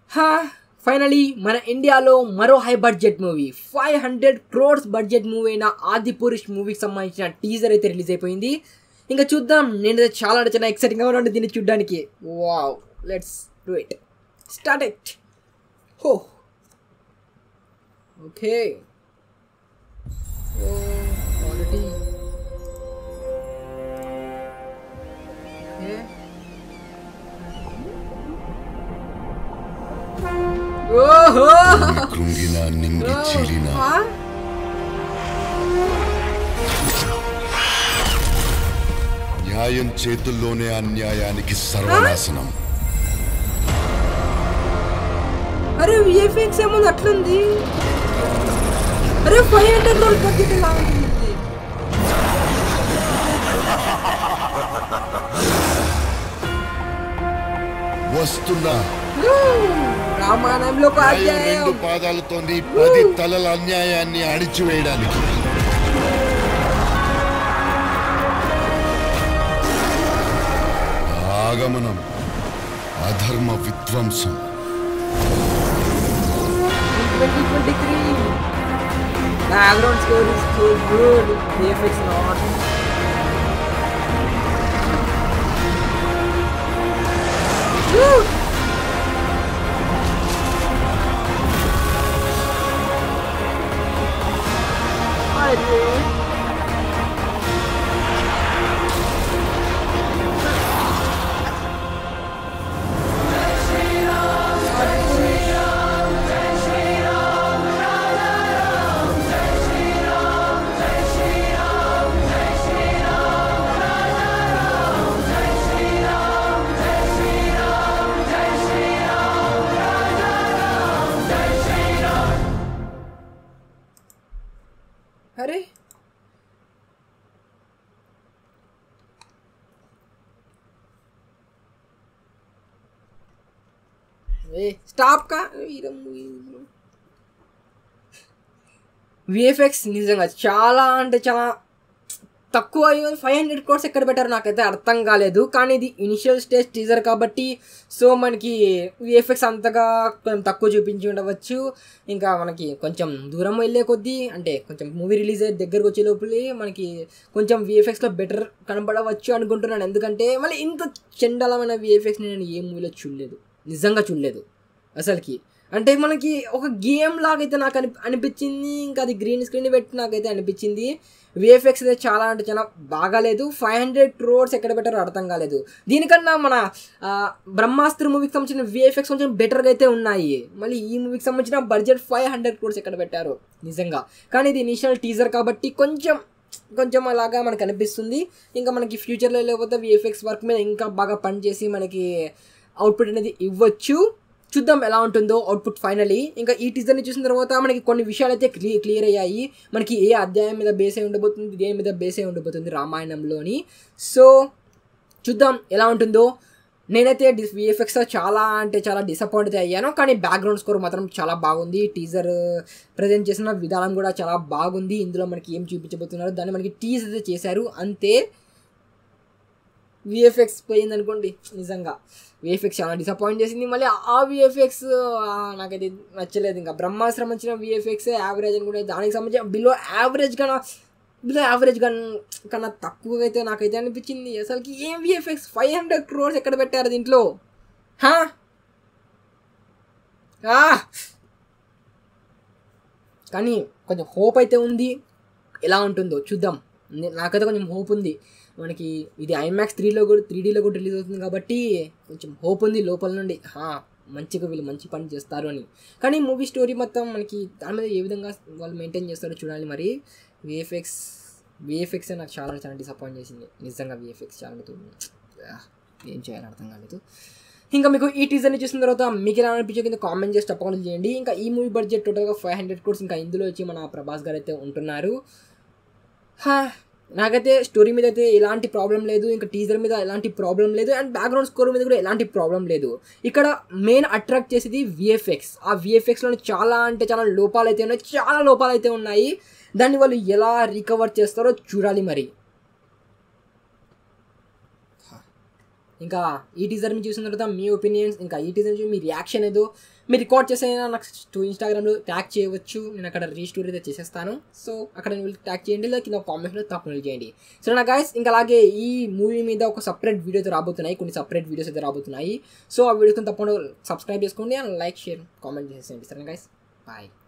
హా ఫైనలీ మన ఇండియాలో మరో high budget movie five hundred crores budget movie అయిన ఆది పురుష్ మూవీకి సంబంధించిన టీజర్ అయితే రిలీజ్ అయిపోయింది ఇంకా చూద్దాం నేను చాలా అంటే చాలా ఎక్సైటింగ్గా ఉన్నాను దీన్ని చూడడానికి wow let's do it start it హో ఓకే క్వాలిటీ ఓకే ఓహో కృంగిన నింగి చీలిన ఆ? న్యాయం చేతుల్లోనే అన్యాయానికి సర్వనాశనం అరే విఎఫ్ఎక్స్ ఏముంది అట్లుంది అరే ఫైవ్ హండ్రెడ్ రోల్ బడ్జెట్ ఎలా ఉంది వస్తున్నా రామాయణంలో ఒక న్యాయం అధ్యాయం రెండు పాదాలతోని పది తలల అన్యాయాన్ని అణిచివేయడానికి ఆగమనం అధర్మ విధ్వంసం twenty twenty three background score is so good VFX not అరే అరే ఏ స్టాప్ కా విఎఫ్ఎక్స్ నిజంగా చాలా అంటే చాలా తక్కువ ఫైవ్ హండ్రెడ్ కోర్స్ ఎక్కడ పెట్టారు నాకైతే అర్థం కాలేదు కానీ ఇది ఇనిషియల్ స్టేజ్ టీజర్ కాబట్టి సో మనకి విఎఫ్ఎక్స్ అంతగా కొంచెం తక్కువ చూపించి ఉండవచ్చు ఇంకా మనకి కొంచెం దూరం వెళ్ళే కొద్దీ అంటే కొంచెం మూవీ రిలీజ్ అయ్యే దగ్గరకు వచ్చే లోపలే మనకి కొంచెం విఎఫ్ఎక్స్లో బెటర్ కనబడవచ్చు అనుకుంటున్నాను ఎందుకంటే మళ్ళీ ఇంత చండలమైన విఎఫ్ఎక్స్ నేను ఏ మూవీలో చూడలేదు నిజంగా చూడలేదు అసలుకి అంటే మనకి ఒక గేమ్ లాగైతే నాకు అని అనిపించింది ఇంకా అది గ్రీన్ స్క్రీన్ పెట్టి నాకైతే అనిపించింది విఎఫ్ఎక్స్ అయితే చాలా అంటే చాలా బాగాలేదు ఫైవ్ హండ్రెడ్ క్రోర్స్ ఎక్కడ పెట్టారో అర్థం కాలేదు దీనికన్నా మన ఆ, బ్రహ్మాస్త్ర మూవీకి సంబంధించిన విఎఫ్ఎక్స్ కొంచెం బెటర్గా అయితే ఉన్నాయి మళ్ళీ ఈ మూవీకి సంబంధించిన బడ్జెట్ ఫైవ్ హండ్రెడ్ క్రోర్స్ ఎక్కడ పెట్టారు నిజంగా కానీ ఇది ఇనిషియల్ టీజర్ కాబట్టి కొంచెం కొంచెం అలాగా మనకు అనిపిస్తుంది ఇంకా మనకి ఫ్యూచర్లో లేకపోతే విఎఫ్ఎక్స్ వర్క్ మీద ఇంకా బాగా పనిచేసి మనకి అవుట్పుట్ అనేది ఇవ్వచ్చు చూద్దాం ఎలా ఉంటుందో అవుట్పుట్ ఫైనలీ ఇంకా ఈ టీజర్ని చూసిన తర్వాత మనకి కొన్ని విషయాలు అయితే క్లియర్ క్లియర్ అయ్యాయి మనకి ఏ అధ్యాయం మీద బేస్ అయి ఉండబోతుంది దేని మీద బేస్ అయి ఉండబోతుంది రామాయణంలోని సో చూద్దాం ఎలా ఉంటుందో నేనైతే డి విఎఫ్ఎక్స్లో చాలా అంటే చాలా డిసప్పాయింట్ అయితే అయ్యాను కానీ బ్యాక్గ్రౌండ్ స్కోర్ మాత్రం చాలా బాగుంది టీజర్ ప్రజెంట్ చేసిన విధానం కూడా చాలా బాగుంది ఇందులో మనకి ఏం చూపించబోతున్నారు దాన్ని మనకి టీజ్ అయితే చేశారు అంతే విఎఫ్ఎక్స్ పోయింది అనుకోండి నిజంగా విఎఫ్ఎక్స్ చాలా డిసప్పాయింట్ చేసింది మళ్ళీ ఆ విఎఫ్ఎక్స్ నాకైతే నచ్చలేదు ఇంకా బ్రహ్మాస్త్రం వచ్చిన విఎఫ్ఎక్స్ యావరేజ్ అనుకుంటే దానికి సంబంధించిన బిలో యావరేజ్ కన్నా బిలో యావరేజ్ కన్నా కన్నా తక్కువగా అయితే నాకైతే అనిపించింది అసలుకి ఏం విఎఫ్ఎక్స్ ఫైవ్ హండ్రెడ్ క్రోర్స్ ఎక్కడ పెట్టారు దీంట్లో హా ఆ! కానీ కొంచెం హోప్ అయితే ఉంది ఎలా ఉంటుందో చూద్దాం నే- నాకైతే కొంచెం హోప్ ఉంది మనకి ఇది ఐమాక్స్ త్రీలో కూడా త్రీ డీలో కూడా రిలీజ్ అవుతుంది కాబట్టి కొంచెం హోప్ ఉంది లోపల నుండి హా, మంచిగా వీళ్ళు మంచి పని చేస్తారు అని కానీ మూవీ స్టోరీ మొత్తం మనకి దాని మీద ఏ విధంగా వాళ్ళు మెయింటైన్ చేస్తారో చూడాలి మరి విఎఫ్ఎక్స్ విఎఫ్ఎక్స్ నాకు చాలా చాలా డిసప్పాయింట్ చేసింది నిజంగా విఎఫ్ఎక్స్ చాలా ఆ, ఏం చేయాలో అర్థం కాలేదు ఇంకా మీకు ఈ టీజర్ని చూసిన తర్వాత మీకు ఎలా అనిపించే కింద కామెంట్ చేసి తప్పకుండా చేయండి ఇంకా ఈ మూవీ బడ్జెట్ టోటల్గా ఫైవ్ హండ్రెడ్ కోర్స్ ఇంకా ఇందులో వచ్చి మన ప్రభాస్ గారు అయితే ఉంటున్నారు హా, నాకైతే స్టోరీ మీద అయితే ఎలాంటి ప్రాబ్లం లేదు ఇంకా టీజర్ మీద ఎలాంటి ప్రాబ్లం లేదు అండ్ బ్యాక్గ్రౌండ్ స్కోర్ మీద కూడా ఎలాంటి ప్రాబ్లం లేదు ఇక్కడ మెయిన్ అట్రాక్ట్ చేసేది విఎఫ్ఎక్స్ ఆ విఎఫ్ఎక్స్లో చాలా అంటే చాలా లోపాలు అయితే ఉన్నాయి చాలా లోపాలు అయితే ఉన్నాయి దాన్ని వాళ్ళు ఎలా రికవర్ చేస్తారో చూడాలి మరి ఇంకా ఈ టీజర్ మీ చూసిన తర్వాత మీ ఒపీనియన్స్ ఇంకా ఈ టీజర్ చూసి మీ రియాక్షన్ ఏదో మీరు రికార్డ్ చేసే నాకు టూ ఇన్స్టాగ్రామ్లో ట్యాగ్ చేయవచ్చు నేను అక్కడ రీస్టోర్ అయితే చేసేస్తాను సో అక్కడ మీరు ట్యాగ్ చేయండి లేదా కింద కామెంట్స్లో తప్పకుండా చేయండి సో నా గైస్ ఇంకా అలాగే ఈ మూవీ మీద ఒక సపరేట్ వీడియో అయితే రాబోతున్నాయి కొన్ని సపరేట్ వీడియోస్ అయితే రాబోతున్నాయి సో ఆ వీడియోతో తప్పకుండా సబ్స్క్రైబ్ చేసుకోండి అండ్ లైక్ షేర్ కామెంట్ చేసేయండి సరే గైస్ బాయ్